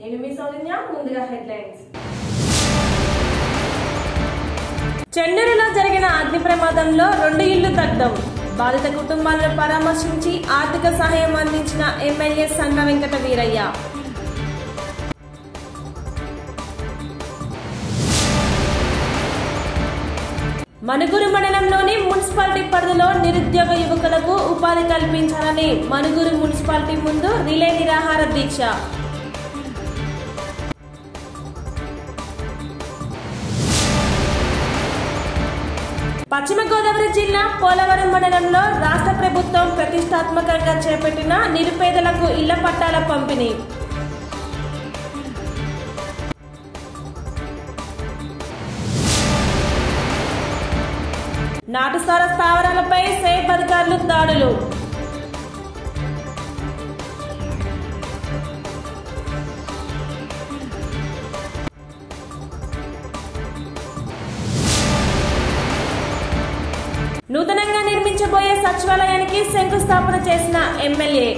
నేను మీ సౌజన్య ముందుగా హెడ్లైన్స్ చెన్నూరులో జరిగిన అగ్ని ప్రమాదంలో రెండు ఇళ్లు దగ్ధం బాధిత కుటుంబాలను పరామర్శించి ఆర్థిక సహాయం అందించిన ఎమ్మెల్యే సన్న వెంకట వీరయ్య మనుగురు మండలంలోని మున్సిపాలిటీ పరిధిలో నిరుద్యోగ యువకులకు ఉపాధి కల్పించాలని మనుగురు మున్సిపాలిటీ ముందు రిలే నిరాహార దీక్ష పశ్చిమ గోదావరి జిల్లా పోలవరం మండలంలో రాష్ట్ర ప్రభుత్వం ప్రతిష్టాత్మకంగా చేపట్టిన నిరుపేదలకు ఇళ్ల పట్టాల పంపిణీ నాటుసార స్థావరాలపై సేఫ్ అధికారులు దాడులు నూతనంగా నిర్మించబోయే సచివాలయానికి శంకుస్థాపన చేసిన ఎమ్మెల్యే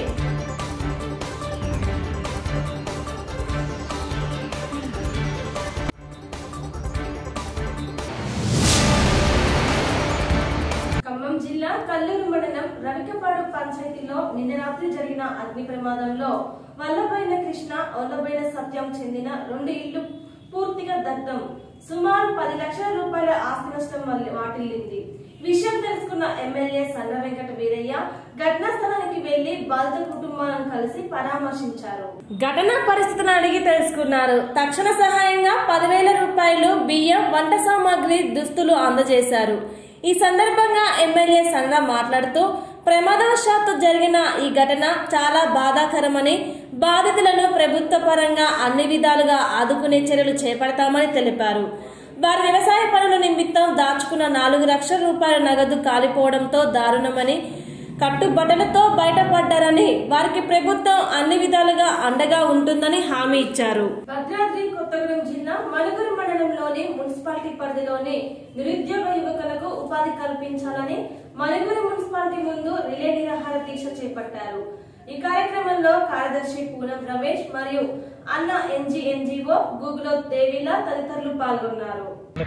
ఖమ్మం జిల్లా కల్లూరు మండలం రవికపాడు పంచాయతీలో నిన్న రాత్రి జరిగిన అగ్ని ప్రమాదంలో వల్లబోయిన కృష్ణ ఒల్లబోయిన సత్యం చెందిన రెండు ఇళ్లు పూర్తిగా దగ్ధం సుమారు పది లక్షల రూపాయల ఆస్తి నష్టం వల్ల- వాటిల్లింది విషయం తెలుసుకున్న ఎమ్మెల్యే సన్న వెంకట వీరయ్య ఘటనా స్థలానికి వెళ్లి బాధిత కుటుంబాలను కలిసి పరామర్శించారు ఘటనా పరిస్థితిని అడిగి తెలుసుకున్నారు తక్షణ సహాయంగా పదివేల రూపాయలు బియ్యం వంట సామాగ్రి దుస్తులు అందజేశారు ఈ సందర్భంగా ఎమ్మెల్యే సంగా మాట్లాడుతూ ప్రమాదవశాత్తు జరిగిన ఈ ఘటన చాలా బాధాకరమని బాధితులను ప్రభుత్వ పరంగా అన్ని విధాలుగా ఆదుకునే చర్యలు చేపడతామని తెలిపారు వారి వ్యవసాయ పనుల నిమిత్తం దాచుకున్న నాలుగు లక్షల రూపాయల నగదు కాలిపోవడంతో దారుణమని కట్టుబట్టలతో బయటపడ్డారని వారికి ప్రభుత్వం అన్ని విధాలుగా అండగా ఉంటుందని హామీ ఇచ్చారు భద్రాద్రి కొత్తగూడెం జిల్లా మనుగురు మండలంలోని మున్సిపాలిటీ పరిధిలోని నిరుద్యోగ యువకులకు ఉపాధి కల్పించాలని మనుగురు మున్సిపాలిటీ ముందు రిలే నిరాహార దీక్ష చేపట్టారు ఈ కార్యక్రమంలో కార్యదర్శి పూనం రమేష్ మరియు అన్న ఎన్జీ ఎన్జీఓ గూగులో దేవిలా తదితరులు పాల్గొన్నారు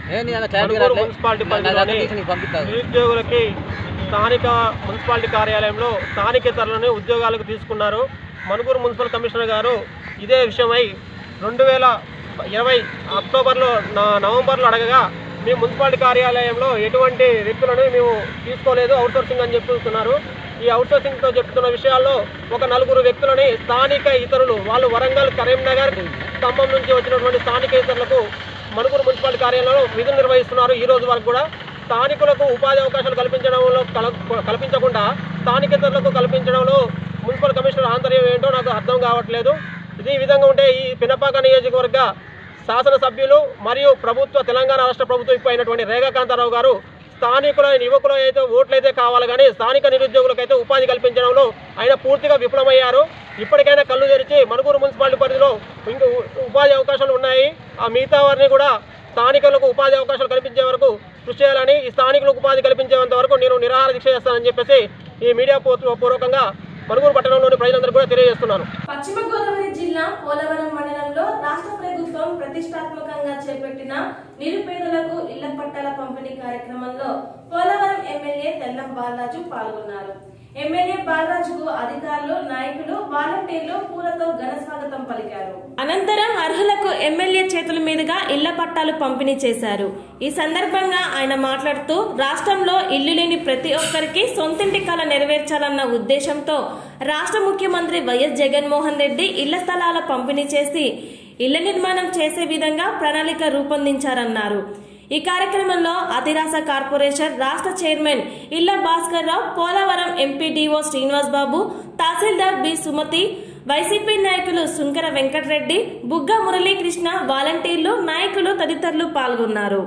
మణుగూరు మున్సిపాలిటీ పరిధిలోని నిరుద్యోగులకి స్థానిక మున్సిపాలిటీ కార్యాలయంలో స్థానికేతరులని ఉద్యోగాలకు తీసుకున్నారు మణుగూరు మున్సిపల్ కమిషనర్ గారు ఇదే విషయమై రెండు వేల ఇరవై అక్టోబర్లో నా- నవంబర్లో అడగగా మీ మున్సిపాలిటీ కార్యాలయంలో ఎటువంటి వ్యక్తులను మేము తీసుకోలేదు అవుట్సోర్సింగ్ అని చెప్తున్నారు ఈ అవుట్సోర్సింగ్తో చెప్తున్న విషయాల్లో ఒక నలుగురు వ్యక్తులని స్థానిక ఇతరులు వాళ్ళు వరంగల్ కరీంనగర్ ఖమ్మం నుంచి వచ్చినటువంటి స్థానిక ఇతరులకు మణుగూరు మున్సిపాలిటీ కార్యాలయంలో విధులు నిర్వహిస్తున్నారు ఈ రోజు వరకు కూడా స్థానికులకు ఉపాధి అవకాశాలు కల్పించడంలో కల- కల్పించకుండా స్థానికేతరులకు కల్పించడంలో మున్సిపల్ కమిషనర్ ఆంతర్యం ఏంటో నాకు అర్థం కావట్లేదు ఇది ఈ విధంగా ఉంటే ఈ పినపాక నియోజకవర్గ శాసనసభ్యులు మరియు ప్రభుత్వ తెలంగాణ రాష్ట్ర ప్రభుత్వం ఇప్పుడు అయినటువంటి రేఖాకాంతారావు గారు స్థానికులైన యువకులు అయితే ఓట్లు అయితే కావాలి కానీ స్థానిక నిరుద్యోగులకు అయితే ఉపాధి కల్పించడంలో ఆయన పూర్తిగా విఫలమయ్యారు ఇప్పటికైనా కళ్ళు తెరిచి మణుగూరు మున్సిపాలిటీ పరిధిలో ఇంకా ఉ- ఉపాధి అవకాశాలు ఉన్నాయి ఆ మిగతా వారిని కూడా స్థానికులకు ఉపాధి అవకాశాలు కల్పించే వరకు కృషి చేయాలని ఈ స్థానికులకు ఉపాధి కల్పించేంత వరకు నేను నిరాహార దీక్ష చేస్తానని చెప్పేసి ఈ మీడియా పూ- పూర్వకంగా మణుగూరు పట్టణంలోని ప్రజలందరూ కూడా తెలియజేస్తున్నాను పశ్చిమ గోదావరి జిల్లా పోలవరం మండలంలో రాష్ట్ర ప్రభుత్వం ప్రతిష్టాత్మకంగా చేపట్టిన నిరుపేదలకు ఇళ్ల పట్టాల పంపిణీ కార్యక్రమంలో పోలవరం ఎమ్మెల్యే తెల్లం బాలరాజు పాల్గొన్నారు ఎమ్మెల్యే బాలరాజుకు అధికారులు నాయకులు వాలంటీర్లు పూలతో ఘన స్వాగతం పలికారు అనంతరం అర్హులకు ఎమ్మెల్యే చేతుల మీదుగా ఇళ్ల పట్టాలు పంపిణీ చేశారు ఈ సందర్భంగా ఆయన మాట్లాడుతూ రాష్ట్రంలో ఇల్లు లేని ప్రతి ఒక్కరికి సొంతింటి కళ నెరవేర్చాలన్న ఉద్దేశంతో రాష్ట్ర ముఖ్యమంత్రి వైఎస్ జగన్మోహన్ రెడ్డి ఇళ్ల స్థలాల పంపిణీ చేసి ఇళ్ల నిర్మాణం చేసే విధంగా ప్రణాళిక రూపొందించారన్నారు ఈ కార్యక్రమంలో అతిరాస కార్పొరేషన్ రాష్ట్ర chairman Illa Bhaskar Rao Polavaram MPDO Srinivas Babu tahsildar B Sumathi YCP నాయకులు సుంకర వెంకటరెడ్డి బుగ్గ మురళీకృష్ణ వాలంటీర్లు నాయకులు తదితరులు పాల్గొన్నారు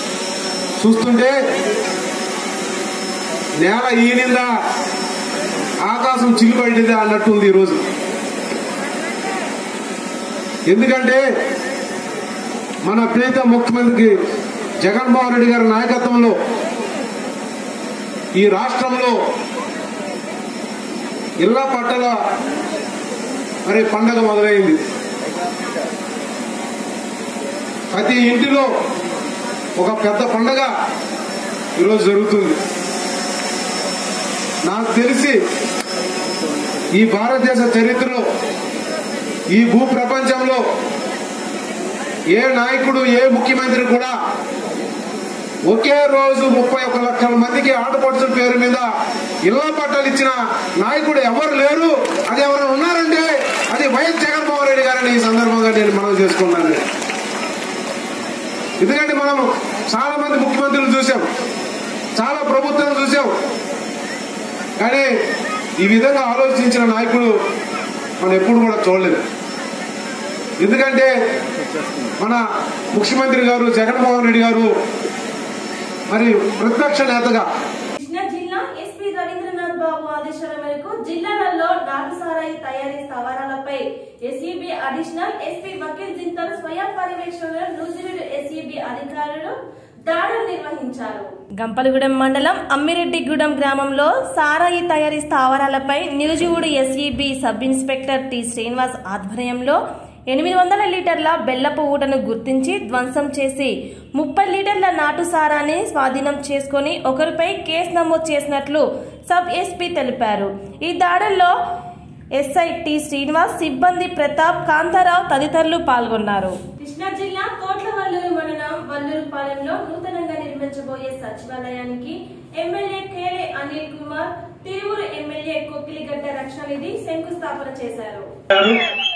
చూస్తుంటే నేల ఈనిందా ఆకాశం చిల్లుబడిందా అన్నట్టుంది ఈరోజు ఎందుకంటే మన ప్రీత ముఖ్యమంత్రి జగన్మోహన్ రెడ్డి గారి నాయకత్వంలో ఈ రాష్ట్రంలో ఇళ్ల పట్టల మరి పండగ మొదలైంది ప్రతి ఇంటిలో ఒక పెద్ద పండగ ఈరోజు జరుగుతుంది నాకు తెలిసి ఈ భారతదేశ చరిత్రలో ఈ భూ ప్రపంచంలో ఏ నాయకుడు ఏ ముఖ్యమంత్రి కూడా ఒకే రోజు ముప్పై ఒక లక్షల మందికి ఆటపడుచుల పేరు మీద ఇళ్ల పట్టాలు ఇచ్చిన నాయకుడు ఎవరు లేరు అది ఎవరు ఉన్నారంటే అది వైఎస్ జగన్మోహన్ రెడ్డి గారని ఈ సందర్భంగా నేను మనవి చేసుకున్నాను ఎందుకంటే మనం చాలా మంది ముఖ్యమంత్రులు చూసాం చాలా ప్రభుత్వాలు చూసాం కానీ ఈ విధంగా ఆలోచించిన నాయకుడు మనం ఎప్పుడు కూడా చూడలేదు ఎందుకంటే మన ముఖ్యమంత్రి గారు జగన్మోహన్ రెడ్డి గారు మరి ప్రతిపక్ష నేతగా కృష్ణా జిల్లా ఎస్పీ రవీంద్రనాథ్ బాబు ఆదేశాల మేరకు జిల్లాలలో నాటు సారాయి తయారీ స్థావరాలపై SEB additional SP Vakul Jindal స్వయం పర్యవేక్షణలో నూజివీడు ఎస్ఈబి అధికారులు దాడులు నిర్వహించారు గంపలగూడెం మండలం అమ్మిరెడ్డిగూడెం గ్రామంలో సారాయి తయారీ స్థావరాలపై Nuzvid SEB sub inspector T Srinivas ఆధ్వర్యంలో ఎనిమిది వందల లీటర్ల బెల్లపు ఊటను గుర్తించి ధ్వంసం చేసి ముప్పై లీటర్ల నాటు సారాన్ని స్వాధీనం చేసుకుని ఒకరిపై కేసు నమోదు చేసినట్లు సబ్ ఎస్పీ తెలిపారు ఈ దాడుల్లో ఎస్ఐ టి శ్రీనివాస్ సిబ్బంది ప్రతాప్ కాంతారావు తదితరులు పాల్గొన్నారు కృష్ణా జిల్లా కోట్లవల్లూరు మండలం వల్లూరుపాలెంలో నూతనంగా నిర్మించబోయే సచివాలయానికి ఎమ్మెల్యే కేలే అనిల్ కుమార్ తిరువురు ఎమ్మెల్యే కొక్కిలిగడ్డ రక్షణనిధి శంకుస్థాపన చేశారు గారు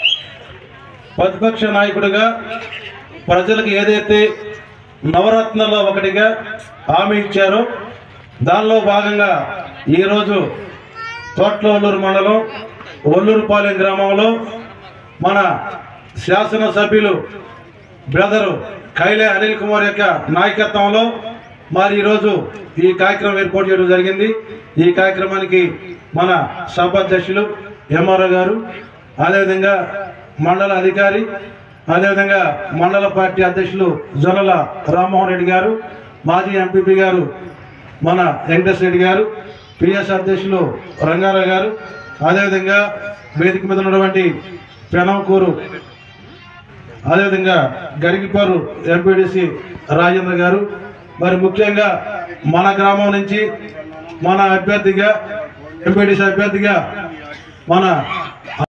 ప్రతిపక్ష నాయకుడిగా ప్రజలకు ఏదైతే నవరత్నాల్లో ఒకటిగా హామీ ఇచ్చారో దానిలో భాగంగా ఈరోజు తోట్ల ఒల్లూరు మండలం ఒల్లూరుపాలెం గ్రామంలో మన శాసనసభ్యులు బ్రదరు కైలే అనిల్ కుమార్ యొక్క నాయకత్వంలో మరి ఈరోజు ఈ కార్యక్రమం ఏర్పాటు చేయడం జరిగింది ఈ కార్యక్రమానికి మన సభాధ్యక్షులు ఎంఆర్ఓ గారు అదేవిధంగా మండల అధికారి అదేవిధంగా మండల పార్టీ అధ్యక్షులు జొన్నల రామ్మోహన్ రెడ్డి గారు మాజీ ఎంపీపీ గారు మన వెంకటేశ్వర రెడ్డి గారు పిఎస్ అధ్యక్షులు రంగారావు గారు అదేవిధంగా వేదిక మీద ఉన్నటువంటి పెనంకూరు అదేవిధంగా గరిగిపారు ఎంపీడీసీ రాజేంద్ర గారు మరి ముఖ్యంగా మన గ్రామం నుంచి మన అభ్యర్థిగా ఎంపీడీసీ అభ్యర్థిగా మన